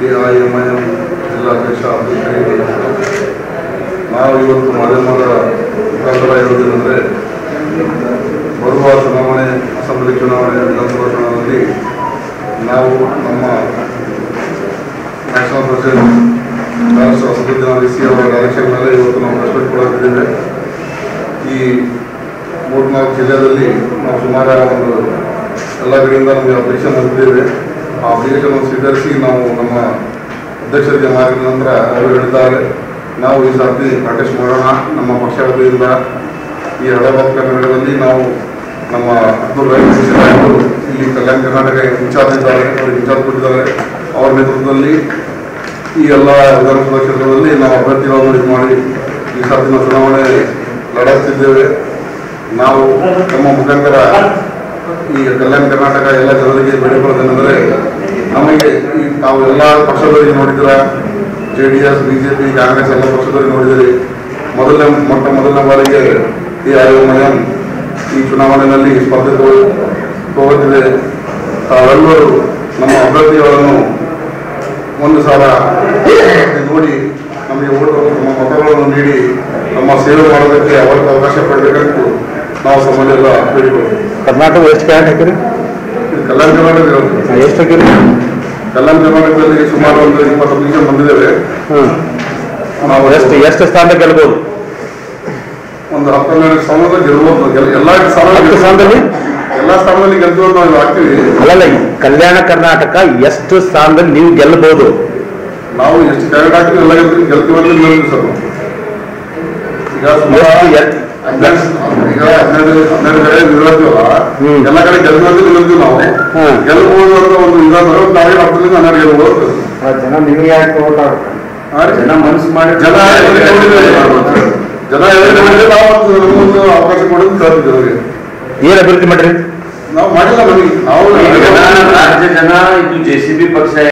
K I M I M ಜಿಲ್ಲಾಧ್ಯಕ್ಷ ಅಬ್ದುಲ್ ಕರೀಂ ನಾವು ಇವತ್ತು ಮಾಧ್ಯಮದ ಮುಖಾಂತರ ಹೇಳುವುದೇನೆಂದರೆ ಬರುವ ಚುನಾವಣೆ ಅಸೆಂಬ್ಲಿ ಚುನಾವಣೆ ವಿಧಾನಸಭಾ ಚುನಾವಣೆಯಲ್ಲಿ ನಾವು ನಮ್ಮ ನ್ಯಾಷನಲ್ ಪ್ರೆಸಿಡೆಂಟ್ ಡಾಕ್ಟರ್ ಅಸದುದ್ದೀನ್ ಅಲಿಸಿ ಅವರ ಡೈರೆಕ್ಷನ್ ಮೇಲೆ ಇವತ್ತು ನಾವು ರೆಸ್ಪೆಕ್ಟ್ ಕೊಡೋದಿದ್ದೇವೆ ಈ ಮೂರ್ನಾಲ್ಕು ಜಿಲ್ಲೆಯಲ್ಲಿ ನಾವು ಸುಮಾರು ಒಂದು ಎಲ್ಲ ಕಡೆಯಿಂದ ನಮಗೆ ಅಪ್ಲಿಕೇಶನ್ ಹೊಂದಿದ್ದೇವೆ ಆ ಅಪ್ಲಿಕೇಶನ್ ಸ್ವೀಕರಿಸಿ ನಾವು ನಮ್ಮ ಅಧ್ಯಕ್ಷರಿಗೆ ಮಾಡಿದ ನಂತರ ಅವರು ಹೇಳಿದ್ದಾರೆ ನಾವು ಈ ಸರ್ತಿ ಕಾಂಟೆಸ್ಟ್ ಮಾಡೋಣ ನಮ್ಮ ಪಕ್ಷ ವತಿಯಿಂದ ಈ ಹಳಬಾಬ್ ಕರ್ನಾಟಕದಲ್ಲಿ ನಾವು ನಮ್ಮ ಅಬ್ದುಲ್ ರಹೀಮ್ ಅವರು ಇಲ್ಲಿ ಕಲ್ಯಾಣ ಕರ್ನಾಟಕ ಇನ್ಚಾರ್ಜ್ ಇದ್ದಾರೆ ಅವರು ಇನ್ಚಾರ್ಜ್ ಕೊಟ್ಟಿದ್ದಾರೆ ಅವರ ನೇತೃತ್ವದಲ್ಲಿ ಈ ಎಲ್ಲ ವಿಧಾನಸಭಾ ಕ್ಷೇತ್ರದಲ್ಲಿ ನಾವು ಅಭ್ಯರ್ಥಿಗಳನ್ನು ಇದು ಮಾಡಿ ಈ ಸಾರಿನ ಚುನಾವಣೆ ಲಡಿಸ್ತಿದ್ದೇವೆ ನಾವು ನಮ್ಮ ಮುಖಾಂತರ ಈ ಕಲ್ಯಾಣ ಕರ್ನಾಟಕ ಎಲ್ಲ ಜನರಿಗೆ ಬೇಡಿಕೊಳ್ಳೋದೇನೆಂದರೆ ನಮಗೆ ಈ ತಾವು ಎಲ್ಲ ಪಕ್ಷದವರಿಗೆ ನೋಡಿದ್ರ J D S B J P Congress ಎಲ್ಲ ಪಕ್ಷದವರಿಗೆ ನೋಡಿದಿರಿ ಮೊದಲನೇ ಮೊಟ್ಟ ಮೊದಲನೇ ಬಾರಿಗೆ ಈ ಆಯೋಗಮಯಂ ಈ ಚುನಾವಣೆಯಲ್ಲಿ ಸ್ಪರ್ಧೆ ತಗೊ- ತಗೋತಿದೆ ತಾವೆಲ್ಲರೂ ನಮ್ಮ ಅಭ್ಯರ್ಥಿಗಳನ್ನು ಒಂದು ಸಲ ನೋಡಿ ನಮಗೆ ಓಟು ನಮ್ಮ ಮತಗಳನ್ನು ನೀಡಿ ನಮ್ಮ ಸೇವೆ ಮಾಡೋದಕ್ಕೆ ಅವರಿಗೆ ಅವಕಾಶ ಪಡಬೇಕಂತ ನಾವು ತಮ್ಮಲ್ಲೆಲ್ಲ ಬೇಡಿಕೊಳ್ತೀವಿ ಕರ್ನಾಟಕ ಎಷ್ಟು ಕ್ಯಾಂಟ್ ಹಾಕಿರಿ ಇದು ಕಲ್ಯಾಣ ಕರ್ನಾಟಕ ಇರೋದು. ಎಷ್ಟು ಹಾಕಿರಿ ಕಲ್ಯಾಣ ಕರ್ನಾಟಕದಲ್ಲಿ ಸುಮಾರು ಒಂದು ಇಪ್ಪತ್ತು ಅಪ್ಲಿಕೇಶನ್ ಬಂದಿದ್ದೇವೆ ಹ್ಮ್ ನಾವು ಎಷ್ಟು ಎಷ್ಟು ಸ್ಥಾನ ಗೆಲ್ಬೋದು ಒಂದು ಹತ್ತೊಂದೆರಡು ಸ್ಥಾನದ ಗೆಲ್ಬೋದು ಗೆಲ್- ಎಲ್ಲ ಸ್ಥಾನ ಹತ್ತು ಸ್ಥಾನದಲ್ಲಿ ಎಲ್ಲ ಸ್ಥಾನದಲ್ಲಿ ಗೆಲ್ತೀವಿ ಅಂತ ನಾವು ಹಾಕ್ತೀವಿ ಅಲ್ಲಲ್ಲ ಈ ಕಲ್ಯಾಣ ಕರ್ನಾಟಕ ಎಷ್ಟು ಸ್ಥಾನದಲ್ಲಿ ನೀವು ಗೆಲ್ಲಬಹುದು ನಾವು ಎಷ್ಟು ಕ್ಯಾಂಡಿಡೇಟ್ ಹಾಕ್ತೀವಿ ಎಲ್ಲ ಗೆಲ್ತೀವಿ ಗೆಲ್ತೀವಿ ಅಂತ ನಿಲ್ಲೋದು ಸರ್ ಈಗ ಸುಮಾರು ಎಷ್ಟು ಎಲ್- ಹನ್ನೆರಡು ಈಗ ಹನ್ನೆರಡು ಹನ್ನೆರಡು ಕಡೆ ನಿಲ್ಲತ್ತೀವಲ್ಲ ಹ್ಮ್. ಎಲ್ಲ ಕಡೆ ಗೆಲ್ತೀವಿ ಅಂತ ನಿಲ್ಲತ್ತೀವಿ ನಾವು ಹ್ಮ್. ಗೆಲ್ಬಹುದು ಅಂತ ಒಂದು ಇದಾದ್ರೆ ನಾವೇ ಹತ್ತರಿಂದ ಹನ್ನೆರಡು ಗೆಲ್ಬಹುದು ಜನ ನಿಮಗೆ ಯಾಕೆ ಓಟ್ ಹಾ ರೀ? ಜನ ಮನಸ್ಸು ಮಾಡಿ ಜನ ಎದುರಿಗೆ ನೋಡಿದ್ರೆ ಜನ ಎದುರಿಗೆ ನೋಡಿದ್ರೆ ನಾವು ಒಂದು ನಮಗೊಂದು ಅವಕಾಶ ಕೊಡೋದು ಕೇಳ್ತೀವಿ ಅವರಿಗೆ ಏನ್ ಅಭಿವೃದ್ಧಿ ಮಾಡ್ರಿ ನಾವು ಮಾಡಿಲ್ಲ ನಮಗೆ ನಾವು ರಾಜ್ಯ ಜನ ಇದು ಜೆ ಸಿ ಬಿ ಪಕ್ಷ